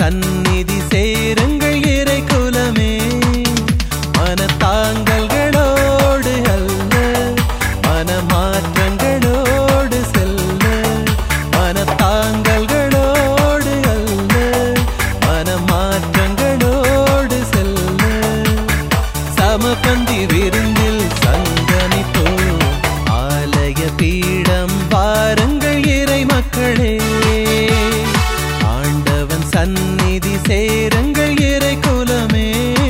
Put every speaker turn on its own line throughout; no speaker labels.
சந்நிதி சேருங்கள் இறை குலமே மனத்தாங்கல்களோடு அல்ல மனமாற்றங்களோடு செல்ல மனத்தாங்கல்களோடு அல்ல மனமாற்றங்களோடு செல்ல சமபந்தி விருந்தில் சங்கமிப்போம் ஆலய பீடம் வாருங்கள் இறை மக்களே ஆண்டவன் சந்நிதி சேருங்கள் இறை குலமே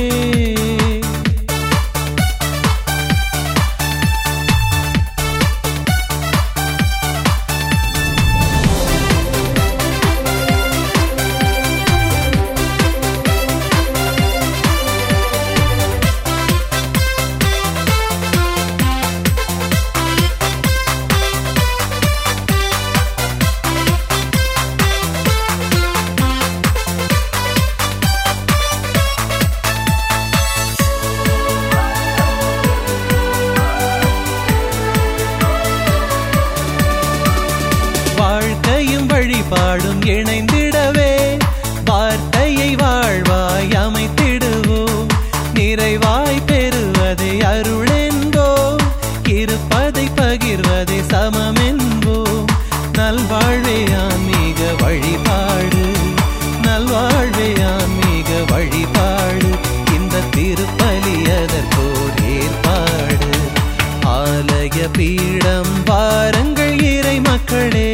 வாழ்க்கையும் வழிபாடும் இணைந்திடவே வார்த்தையை வாழ்வாய் அமைத்திடுவோம் நிறைவாய் பெறுவதை அருளென்போம் இருப்பதை பகிர்வதை சமமென்போம் நல்வாழ்வே ஆன்மீக வழிபாடு நல்வாழ்வே ஆன்மீக வழிபாடு இந்த திருப்பலி அதற்கோர் ஏற்பாடு ஆலய பீடம் பாருங்கள் இறை மக்களே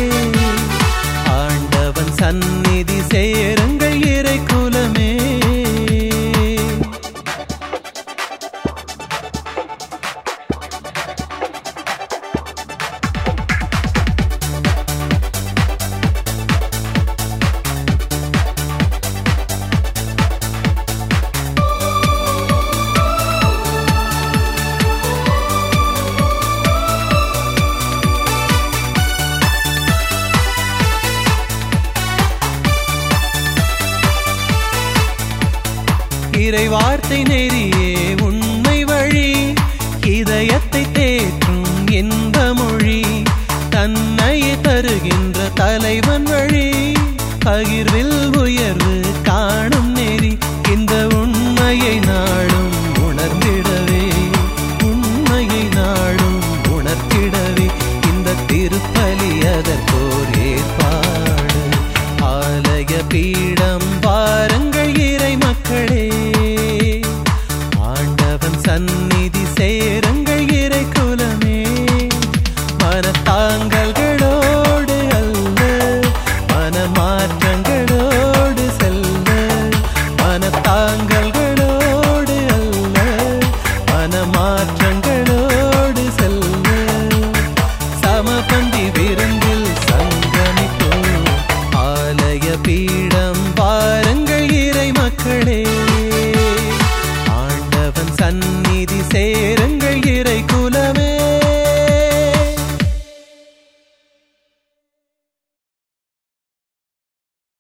ஆண்டவன் சந்நிதி சேருங்கள் இறை குலமே இறை வார்த்தை நெறியே உண்மை வழி இதயத்தை தேற்றும் இன்ப மொழி தன்னையே தருகின்ற தலைவன் வழி பகிர்வில் உயர்வு காணும் நெறி இந்த உண்மையை நாளும் உணர்ந்திடவே உண்மையை நாளும் உணர்த்திடவே இந்த திருப்பலி அதற்கோர் ஏற்பாடு ஆலய பீடம் பாருங்கள் இறை மக்களே ஆண்டவன் சந்நிதி சேருங்கள் இறை குலமே மனத்தாங்கல்களோடு அல்ல மனமாற்றங்களோடு செல்ல மனத்தாங்கல்களோடு அல்ல மனமாற்றங்களோடு செல்ல சமபந்தி விருந்தில் சங்கமிப்போம் ஆலய பீடம் பாருங்கள் இறை மக்களே ஆண்டவன் சந்நிதி சேருங்கள் இறை குலமே